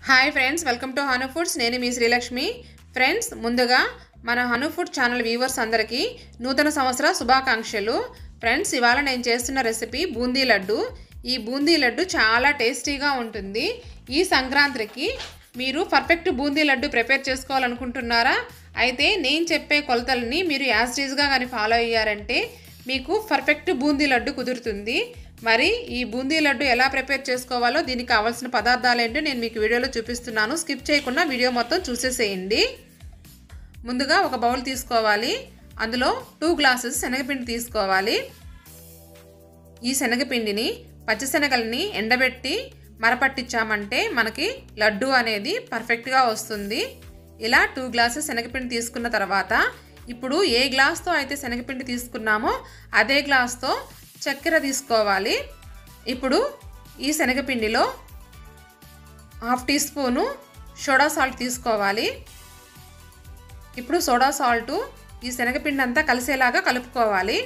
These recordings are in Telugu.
hi friends welcome to Hanu foods నేను మీ శ్రీలక్ష్మి ఫ్రెండ్స్ ముందుగా మన హను ఫుడ్ ఛానల్ వ్యూవర్స్ అందరికీ నూతన సంవత్సర శుభాకాంక్షలు ఫ్రెండ్స్ ఇవాళ నేను చేస్తున్న రెసిపీ బూందీ లడ్డు ఈ బూందీ లడ్డు చాలా టేస్టీగా ఉంటుంది ఈ సంక్రాంతికి మీరు పర్ఫెక్ట్ బూందీ లడ్డు ప్రిపేర్ చేసుకోవాలనుకుంటున్నారా అయితే నేను చెప్పే కొలతల్ని మీరు యాజ్టీజ్గా కానీ ఫాలో అయ్యారంటే మీకు పర్ఫెక్ట్ బూందీ లడ్డు కుదురుతుంది మరి ఈ బూందీ లడ్డు ఎలా ప్రిపేర్ చేసుకోవాలో దీనికి కావాల్సిన పదార్థాలు ఏంటో నేను మీకు వీడియోలో చూపిస్తున్నాను స్కిప్ చేయకుండా వీడియో మొత్తం చూసేసేయండి ముందుగా ఒక బౌల్ తీసుకోవాలి అందులో టూ గ్లాసెస్ శనగపిండి తీసుకోవాలి ఈ శనగపిండిని పచ్చిశనగల్ని ఎండబెట్టి మరపట్టించామంటే మనకి లడ్డు అనేది పర్ఫెక్ట్గా వస్తుంది ఇలా టూ గ్లాసెస్ శనగపిండి తీసుకున్న తర్వాత ఇప్పుడు ఏ గ్లాస్తో అయితే శనగపిండి తీసుకున్నామో అదే గ్లాస్తో చక్కెర తీసుకోవాలి ఇప్పుడు ఈ శనగపిండిలో half teaspoon soda salt తీసుకోవాలి ఇప్పుడు సోడా సాల్టు ఈ శనగపిండి అంతా కలిసేలాగా కలుపుకోవాలి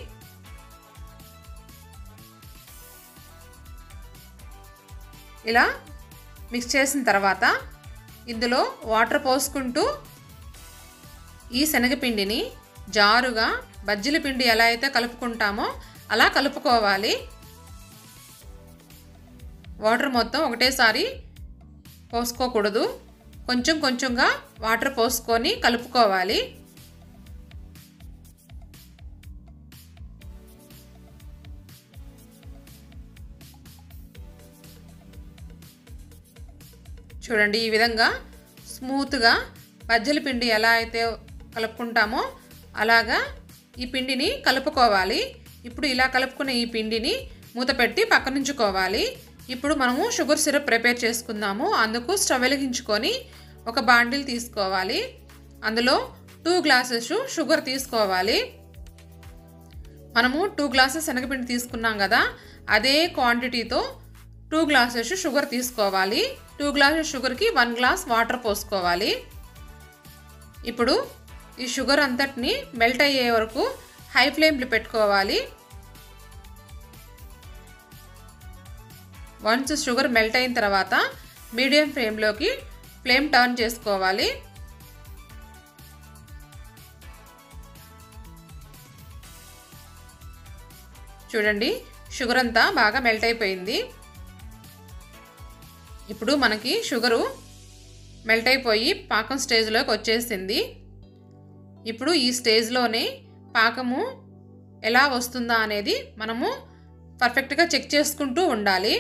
ఇలా మిక్స్ చేసిన తర్వాత ఇందులో వాటర్ పోసుకుంటూ ఈ శనగపిండిని జారుగా బజ్జీల పిండి ఎలా అయితే కలుపుకుంటామో అలా కలుపుకోవాలి వాటర్ మొత్తం ఒకటేసారి పోసుకోకూడదు కొంచెం కొంచెంగా వాటర్ పోసుకొని కలుపుకోవాలి చూడండి ఈ విధంగా స్మూత్గా బజ్జల పిండి ఎలా అయితే కలుపుకుంటామో అలాగా ఈ పిండిని కలుపుకోవాలి ఇప్పుడు ఇలా కలుపుకున్న ఈ పిండిని మూత పెట్టి పక్కనుంచుకోవాలి ఇప్పుడు మనము షుగర్ సిరప్ ప్రిపేర్ చేసుకుందాము అందుకు స్టవ్ వెలిగించుకొని ఒక బాండిల్ తీసుకోవాలి అందులో టూ గ్లాసెస్ షుగర్ తీసుకోవాలి మనము టూ గ్లాసెస్ శనగపిండి తీసుకున్నాం కదా అదే క్వాంటిటీతో టూ గ్లాసెస్ షుగర్ తీసుకోవాలి టూ గ్లాసెస్ షుగర్కి వన్ గ్లాస్ వాటర్ పోసుకోవాలి ఇప్పుడు ఈ షుగర్ అంతటిని మెల్ట్ అయ్యే వరకు హై ఫ్లేమ్లు పెట్టుకోవాలి వన్స్ షుగర్ మెల్ట్ అయిన తర్వాత మీడియం ఫ్లేమ్లోకి ఫ్లేమ్ టర్న్ చేసుకోవాలి చూడండి షుగర్ అంతా బాగా మెల్ట్ అయిపోయింది ఇప్పుడు మనకి షుగరు మెల్ట్ అయిపోయి పాకం స్టేజ్లోకి వచ్చేసింది ఇప్పుడు ఈ స్టేజ్లోనే పాకము ఎలా వస్తుందా అనేది మనము పర్ఫెక్ట్గా చెక్ చేసుకుంటూ ఉండాలి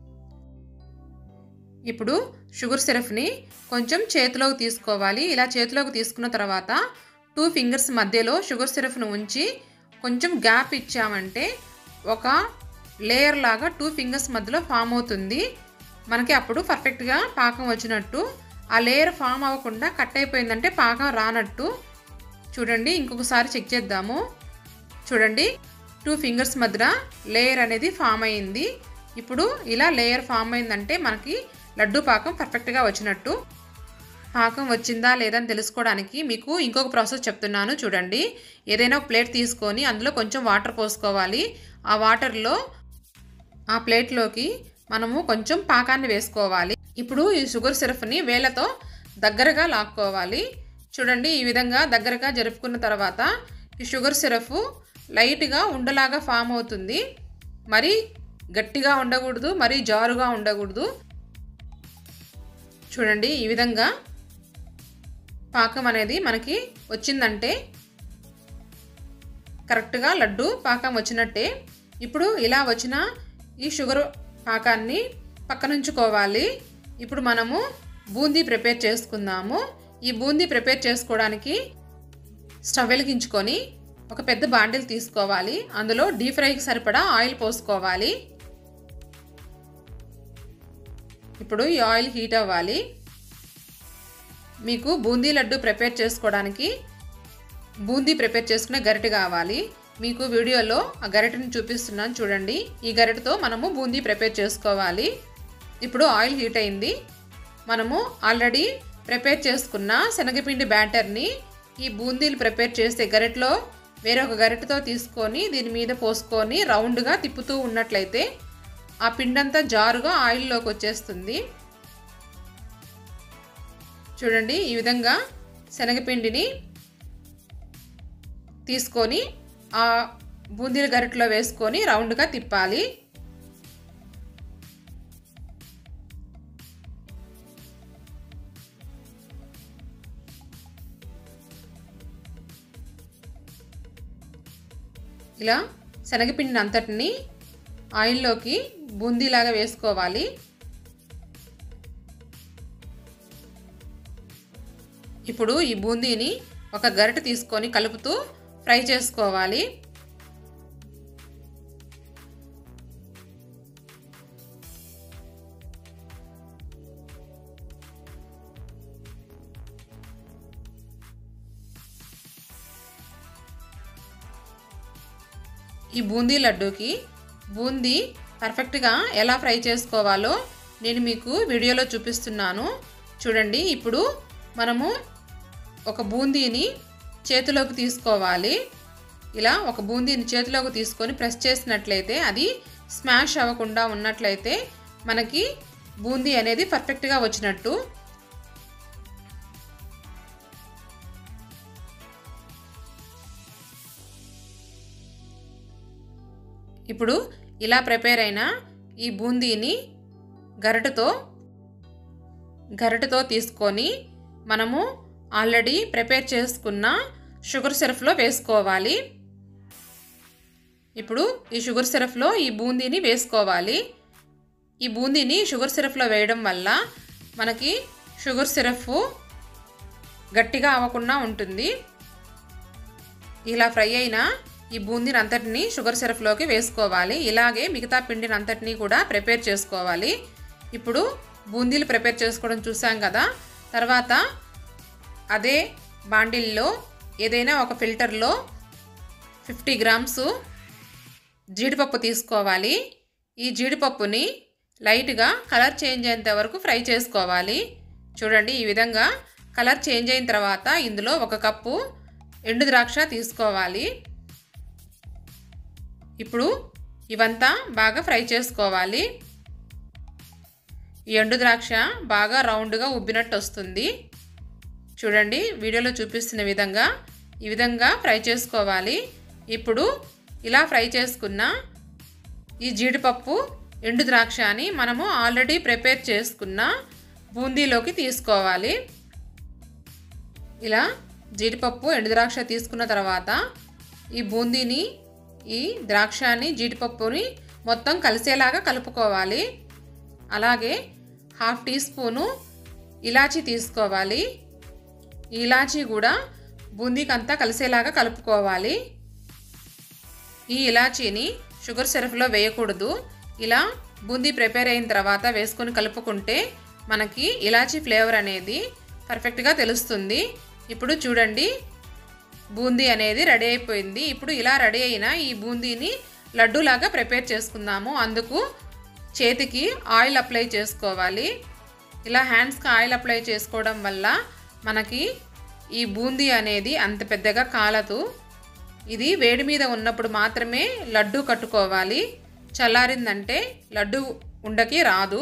ఇప్పుడు షుగర్ సిరప్ని కొంచెం చేతిలోకి తీసుకోవాలి ఇలా చేతిలోకి తీసుకున్న తర్వాత టూ ఫింగర్స్ మధ్యలో షుగర్ సిరప్ను ఉంచి కొంచెం గ్యాప్ ఇచ్చామంటే ఒక లేయర్ లాగా టూ ఫింగర్స్ మధ్యలో ఫామ్ అవుతుంది మనకి అప్పుడు పర్ఫెక్ట్గా పాకం వచ్చినట్టు ఆ లేయర్ ఫామ్ అవ్వకుండా కట్ అయిపోయిందంటే పాకం రానట్టు చూడండి ఇంకొకసారి చెక్ చేద్దాము చూడండి టూ ఫింగర్స్ మధ్య లేయర్ అనేది ఫామ్ అయింది ఇప్పుడు ఇలా లేయర్ ఫామ్ అయిందంటే మనకి లడ్డు పాకం పర్ఫెక్ట్గా వచ్చినట్టు పాకం వచ్చిందా లేదా అని తెలుసుకోవడానికి మీకు ఇంకొక ప్రాసెస్ చెప్తున్నాను చూడండి ఏదైనా ఒక ప్లేట్ తీసుకొని అందులో కొంచెం వాటర్ పోసుకోవాలి ఆ వాటర్లో ఆ ప్లేట్లోకి మనము కొంచెం పాకాన్ని వేసుకోవాలి ఇప్పుడు ఈ షుగర్ సిరప్ని వేళ్ళతో దగ్గరగా లాక్కోవాలి చూడండి ఈ విధంగా దగ్గరగా జరుపుకున్న తర్వాత ఈ షుగర్ సిరప్ లైట్గా ఉండలాగా ఫామ్ అవుతుంది మరి గట్టిగా ఉండకూడదు మరి జారుగా ఉండకూడదు చూడండి ఈ విధంగా పాకం అనేది మనకి వచ్చిందంటే కరెక్ట్గా లడ్డు పాకం వచ్చినట్టే ఇప్పుడు ఇలా వచ్చిన ఈ షుగర్ పాకాన్ని పక్కనుంచుకోవాలి ఇప్పుడు మనము బూందీ ప్రిపేర్ చేసుకుందాము ఈ బూందీ ప్రిపేర్ చేసుకోవడానికి స్టవ్ వెలిగించుకొని ఒక పెద్ద బాండిల్ తీసుకోవాలి అందులో డీప్ ఫ్రైకి సరిపడా ఆయిల్ పోసుకోవాలి ఇప్పుడు ఈ ఆయిల్ హీట్ అవ్వాలి మీకు బూందీ లడ్డు ప్రిపేర్ చేసుకోవడానికి బూందీ ప్రిపేర్ చేసుకునే గరిటె కావాలి మీకు వీడియోలో ఆ గరిటెని చూపిస్తున్నాను చూడండి ఈ గరిటెతో మనము బూందీ ప్రిపేర్ చేసుకోవాలి ఇప్పుడు ఆయిల్ హీట్ అయింది మనము ఆల్రెడీ ప్రిపేర్ చేసుకున్న శనగపిండి బ్యాటర్ని ఈ బూందీలు ప్రిపేర్ చేసే గరిటెలో వేరొక గరిటెతో తీసుకొని దీని మీద పోసుకొని రౌండ్గా తిప్పుతూ ఉన్నట్లయితే ఆ పిండంతా జారుగా ఆయిల్లోకి వచ్చేస్తుంది చూడండి ఈ విధంగా శనగపిండిని తీసుకొని ఆ బూందీల గరిటలో వేసుకొని రౌండ్గా తిప్పాలి ఇలా శనగపిండిని అంతటిని ఆయిల్లోకి బూందీలాగా వేసుకోవాలి ఇప్పుడు ఈ బూందీని ఒక గరిటె తీసుకొని కలుపుతూ ఫ్రై చేసుకోవాలి ఈ బూందీ లడ్డూకి బూందీ పర్ఫెక్ట్గా ఎలా ఫ్రై చేసుకోవాలో నేను మీకు వీడియోలో చూపిస్తున్నాను చూడండి ఇప్పుడు మనము ఒక బూందీని చేతిలోకి తీసుకోవాలి ఇలా ఒక బూందీని చేతిలోకి తీసుకొని ప్రెస్ చేసినట్లయితే అది స్మాష్ అవ్వకుండా ఉన్నట్లయితే మనకి బూందీ అనేది పర్ఫెక్ట్గా వచ్చినట్టు ఇప్పుడు ఇలా ప్రిపేర్ అయిన ఈ బూందీని గరిటతో గరిటతో తీసుకొని మనము ఆల్రెడీ ప్రిపేర్ చేసుకున్న షుగర్ సిరప్లో వేసుకోవాలి ఇప్పుడు ఈ షుగర్ సిరప్లో ఈ బూందీని వేసుకోవాలి ఈ బూందీని షుగర్ సిరప్లో వేయడం వల్ల మనకి షుగర్ సిరప్ గట్టిగా అవ్వకుండా ఉంటుంది ఇలా ఫ్రై అయిన ఈ బూందీని అంతటిని షుగర్ సిరప్లోకి వేసుకోవాలి ఇలాగే మిగతా పిండిని అంతటినీ కూడా ప్రిపేర్ చేసుకోవాలి ఇప్పుడు బూందీలు ప్రిపేర్ చేసుకోవడం చూసాం కదా తర్వాత అదే బాండిల్లో ఏదైనా ఒక ఫిల్టర్లో ఫిఫ్టీ గ్రామ్స్ జీడిపప్పు తీసుకోవాలి ఈ జీడిపప్పుని లైట్గా కలర్ చేంజ్ అయ్యేంత వరకు ఫ్రై చేసుకోవాలి చూడండి ఈ విధంగా కలర్ చేంజ్ అయిన తర్వాత ఇందులో ఒక కప్పు ఎండు ద్రాక్ష తీసుకోవాలి ఇప్పుడు ఇవంతా బాగా ఫ్రై చేసుకోవాలి ఈ ఎండు ద్రాక్ష బాగా రౌండ్గా ఉబ్బినట్టు వస్తుంది చూడండి వీడియోలో చూపిస్తున్న విధంగా ఈ విధంగా ఫ్రై చేసుకోవాలి ఇప్పుడు ఇలా ఫ్రై చేసుకున్న ఈ జీడిపప్పు ఎండు ద్రాక్షని మనము ఆల్రెడీ ప్రిపేర్ చేసుకున్న బూందీలోకి తీసుకోవాలి ఇలా జీడిపప్పు ఎండు ద్రాక్ష తీసుకున్న తర్వాత ఈ బూందీని ఈ ద్రాక్షని జీడిపప్పుని మొత్తం కలిసేలాగా కలుపుకోవాలి అలాగే హాఫ్ టీ స్పూను ఇలాచీ తీసుకోవాలి ఈ ఇలాచీ కూడా బూందీకి అంతా కలిసేలాగా కలుపుకోవాలి ఈ ఇలాచీని షుగర్ సిరప్లో వేయకూడదు ఇలా బూందీ ప్రిపేర్ అయిన తర్వాత వేసుకొని కలుపుకుంటే మనకి ఇలాచీ ఫ్లేవర్ అనేది పర్ఫెక్ట్గా తెలుస్తుంది ఇప్పుడు చూడండి బూందీ అనేది రెడీ అయిపోయింది ఇప్పుడు ఇలా రెడీ అయిన ఈ బూందీని లడ్డూలాగా ప్రిపేర్ చేసుకుందాము అందుకు చేతికి ఆయిల్ అప్లై చేసుకోవాలి ఇలా హ్యాండ్స్కి ఆయిల్ అప్లై చేసుకోవడం వల్ల మనకి ఈ బూందీ అనేది అంత పెద్దగా కాలదు ఇది వేడి మీద ఉన్నప్పుడు మాత్రమే లడ్డు కట్టుకోవాలి చల్లారిందంటే లడ్డు ఉండకి రాదు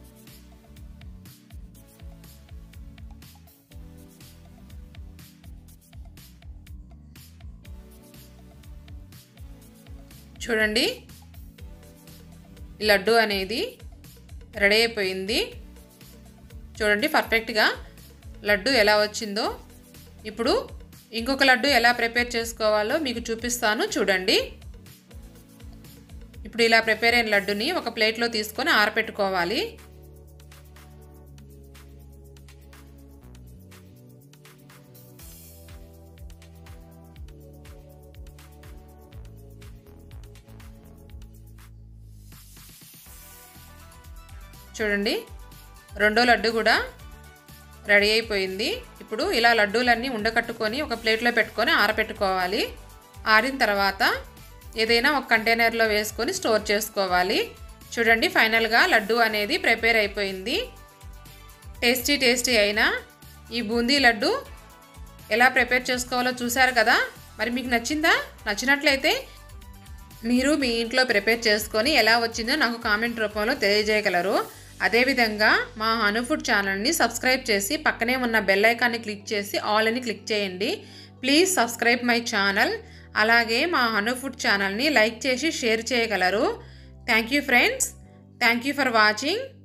చూడండి ఈ లడ్డు అనేది రెడీ అయిపోయింది చూడండి పర్ఫెక్ట్గా లడ్డు ఎలా వచ్చిందో ఇప్పుడు ఇంకొక లడ్డు ఎలా ప్రిపేర్ చేసుకోవాలో మీకు చూపిస్తాను చూడండి ఇప్పుడు ఇలా ప్రిపేర్ అయిన లడ్డుని ఒక ప్లేట్లో తీసుకొని ఆరపెట్టుకోవాలి చూడండి రెండో లడ్డు కూడా రెడీ అయిపోయింది ఇప్పుడు ఇలా లడ్డూలన్నీ ఉండకట్టుకొని ఒక ప్లేట్లో పెట్టుకొని ఆరపెట్టుకోవాలి ఆరిన తర్వాత ఏదైనా ఒక కంటైనర్లో వేసుకొని స్టోర్ చేసుకోవాలి చూడండి ఫైనల్గా లడ్డు అనేది ప్రిపేర్ అయిపోయింది టేస్టీ టేస్టీ అయిన ఈ బూందీ లడ్డు ఎలా ప్రిపేర్ చేసుకోవాలో చూసారు కదా మరి మీకు నచ్చిందా నచ్చినట్లయితే మీరు మీ ఇంట్లో ప్రిపేర్ చేసుకొని ఎలా వచ్చిందో నాకు కామెంట్ రూపంలో తెలియజేయగలరు అదేవిధంగా మా హను ఫుడ్ ఛానల్ని సబ్స్క్రైబ్ చేసి పక్కనే ఉన్న బెల్ ఐకాన్ని క్లిక్ చేసి ఆల్ అని క్లిక్ చేయండి ప్లీజ్ సబ్స్క్రైబ్ మై ఛానల్ అలాగే మా హను ఫుడ్ ఛానల్ని లైక్ చేసి షేర్ చేయగలరు thank you friends thank you for watching